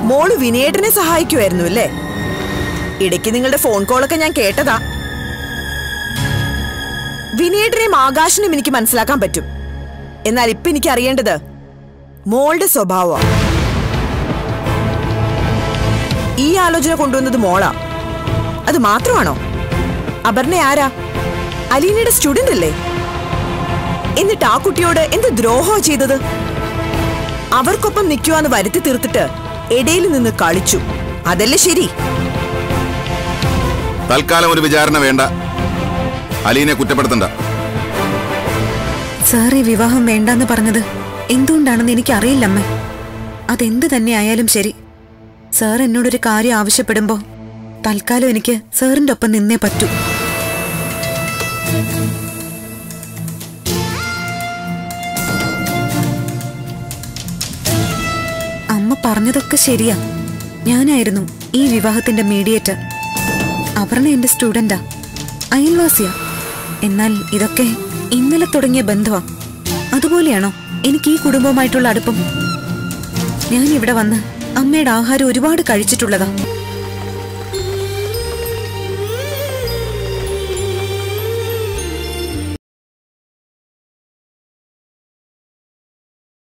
മോള് വിനയേട്ടനെ സഹായിക്കുമായിരുന്നു അല്ലേ ഇടയ്ക്ക് നിങ്ങളുടെ ഫോൺ കോളൊക്കെ ഞാൻ കേട്ടതാ വിനയേട്ടനെയും ആകാശിനെയും എനിക്ക് മനസ്സിലാക്കാൻ പറ്റും എന്നാൽ ഇപ്പൊ എനിക്ക് അറിയേണ്ടത് മോളുടെ സ്വഭാവം ഈ ആലോചന കൊണ്ടുവന്നത് മോളാ അത് മാത്രമാണോ അപർണ ആരാ അലീനയുടെ സ്റ്റുഡന്റ് അല്ലേ എന്നിട്ട് ആ കുട്ടിയോട് എന്ത് ദ്രോഹോ ചെയ്തത് അവർക്കൊപ്പം നിൽക്കുവാന്ന് വരുത്തി തീർത്തിട്ട് ഇടയിൽ നിന്ന് കളിച്ചു അതല്ലേ ശരി തൽക്കാലം ഒരു വിചാരണ വേണ്ട അലീനെ കുറ്റപ്പെടുത്തണ്ട സാർ ഈ വിവാഹം വേണ്ടെന്ന് പറഞ്ഞത് എന്തുകൊണ്ടാണെന്ന് എനിക്കറിയില്ല അമ്മ അതെന്ത് തന്നെ ആയാലും ശരി സാർ എന്നോടൊരു കാര്യം ആവശ്യപ്പെടുമ്പോ തൽക്കാലം എനിക്ക് സാറിന്റെ ഒപ്പം നിന്നേ പറ്റൂ അമ്മ പറഞ്ഞതൊക്കെ ശരിയാ ഞാനായിരുന്നു ഈ വിവാഹത്തിന്റെ മീഡിയേറ്റർ അപർണ എന്റെ സ്റ്റുഡന്റാ അയൽവാസിയാ എന്നാൽ ഇതൊക്കെ ഇന്നലെ തുടങ്ങിയ ബന്ധമാ അതുപോലെയാണോ എനിക്ക് ഈ കുടുംബവുമായിട്ടുള്ള അടുപ്പം ഞാൻ ഇവിടെ വന്ന് അമ്മയുടെ ആഹാരം ഒരുപാട് കഴിച്ചിട്ടുള്ളതാ